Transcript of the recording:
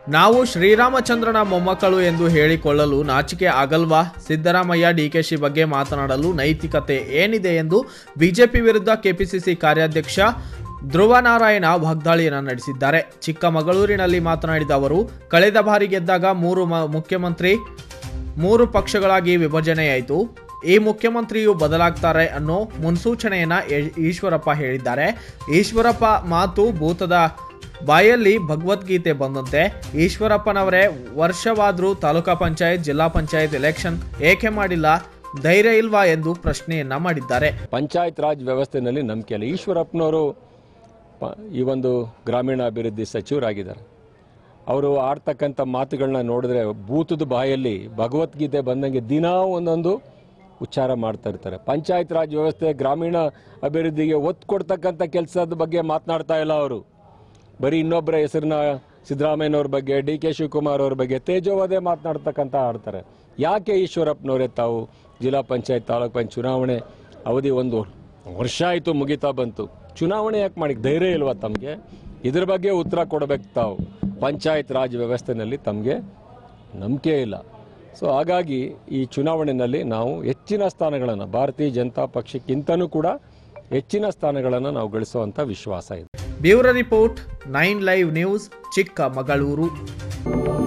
ನಾವು ಶ್ರೀರಾಮಚಂದ್ರನ ಮೊಮ್ಮಕ್ಕಳು ಎಂದು ಹೇಳಿಕೊಳ್ಳಲು ನಾಚಿಕೆ ಆಗಲ್ವಾ ಸಿದ್ದರಾಮಯ್ಯ ಡಿಕೆಶಿ ಬಗ್ಗೆ ಮಾತನಾಡಲು ನೈತಿಕತೆ ಏನಿದೆ ಎಂದು ಬಿಜೆಪಿ ವಿರುದ್ಧ ಕೆಪಿಸಿಸಿ ಕಾರ್ಯಾಧ್ಯಕ್ಷ ಧ್ರುವ ನಾರಾಯಣ ವಾಗ್ದಾಳಿಯನ್ನು ನಡೆಸಿದ್ದಾರೆ ಚಿಕ್ಕಮಗಳೂರಿನಲ್ಲಿ ಮಾತನಾಡಿದ ಅವರು ಕಳೆದ ಬಾರಿ ಗೆದ್ದಾಗ ಮೂರು ಮ- ಮುಖ್ಯಮಂತ್ರಿ ಮೂರು ಪಕ್ಷಗಳಾಗಿ ವಿಭಜನೆಯಾಯಿತು ಈ ಮುಖ್ಯಮಂತ್ರಿಯು ಬದಲಾಗ್ತಾರೆ ಅನ್ನೋ ಮುನ್ಸೂಚನೆಯನ್ನ ಯಶ್- ಈಶ್ವರಪ್ಪ ಹೇಳಿದ್ದಾರೆ ಈಶ್ವರಪ್ಪ ಮಾತು ಭೂತದ ಬಾಯಲ್ಲಿ ಭಗವದ್ಗೀತೆ ಬಂದಂತೆ ಈಶ್ವರಪ್ಪನವರೇ ವರ್ಷವಾದರೂ ತಾಲೂಕಾ ಪಂಚಾಯತ್ ಜಿಲ್ಲಾ ಪಂಚಾಯತ್ ಎಲೆಕ್ಷನ್ ಏಕೆ ಮಾಡಿಲ್ಲ ಧೈರ್ಯ ಇಲ್ವಾ ಎಂದು ಪ್ರಶ್ನೆಯನ್ನ ಮಾಡಿದ್ದಾರೆ ಪಂಚಾಯತ್ ರಾಜ್ ವ್ಯವಸ್ಥೆಯಲ್ಲಿ ನಂಬಿಕೆ ಇಲ್ಲ ಈಶ್ವರಪ್ಪನವರು ಪ- ಈ ಒಂದು ಗ್ರಾಮೀಣ ಅಭಿವೃದ್ಧಿ ಸಚಿವರಾಗಿದ್ದಾರೆ ಅವರು ಆಡ್ತಕ್ಕಂಥ ಮಾತುಗಳನ್ನ ನೋಡಿದ್ರೆ ಭೂತದ ಬಾಯಲ್ಲಿ ಭಗವದ್ಗೀತೆ ಬಂದಂಗೆ ದಿನಾ ಒಂದೊಂದು ಉಚ್ಚಾರ ಮಾಡ್ತಾ ಇರ್ತಾರೆ ಪಂಚಾಯತ್ ರಾಜ್ ವ್ಯವಸ್ಥೆ ಗ್ರಾಮೀಣ ಅಭಿವೃದ್ಧಿಗೆ ಒತ್ತು ಕೊಡ್ತಕ್ಕಂಥ ಕೆಲಸದ ಬಗ್ಗೆ ಮಾತನಾಡ್ತಾ ಇಲ್ಲ ಅವರು ಬರೀ ಇನ್ನೊಬ್ಬರ ಹೆಸರನ್ನ ಸಿದ್ದರಾಮಯ್ಯನವ್ರ ಬಗ್ಗೆ ಡಿ ಕೆ ಶಿವಕುಮಾರ್ ಅವ್ರ ಬಗ್ಗೆ ತೇಜೋವಧೆ ಮಾತನಾಡ್ತಕ್ಕಂಥ ಆಡ್ತಾರೆ ಯಾಕೆ ಈಶ್ವರಪ್ಪನವರೇ ತಾವು ಜಿಲ್ಲಾ ಪಂಚಾಯತ್ ತಾಲೂಕ್ ಪಂಚಾಯತ್ ಚುನಾವಣೆ ಅವಧಿ ಒಂದು ವರ್ಷ ಆಯಿತು ಮುಗಿತಾ ಬಂತು ಚುನಾವಣೆ ಯಾಕೆ ಮಾಡಿ ಧೈರ್ಯ ಇಲ್ವಾ ತಮಗೆ ಇದ್ರ ಬಗ್ಗೆ ಉತ್ತರ ಕೊಡಬೇಕು ತಾವು ಪಂಚಾಯತ್ ರಾಜ್ ವ್ಯವಸ್ಥೆನಲ್ಲಿ ತಮಗೆ ನಂಬಿಕೆ ಇಲ್ಲ ಸೊ ಹಾಗಾಗಿ ಈ ಚುನಾವಣೆಯಲ್ಲಿ ನಾವು ಹೆಚ್ಚಿನ ಸ್ಥಾನಗಳನ್ನು ಭಾರತೀಯ ಜನತಾ ಪಕ್ಷಕ್ಕಿಂತನೂ ಕೂಡ ಹೆಚ್ಚಿನ ಸ್ಥಾನಗಳನ್ನು ನಾವು ಗಳಿಸುವಂಥ ವಿಶ್ವಾಸ ಇದೆ bureau report nine live news Chikkamagaluru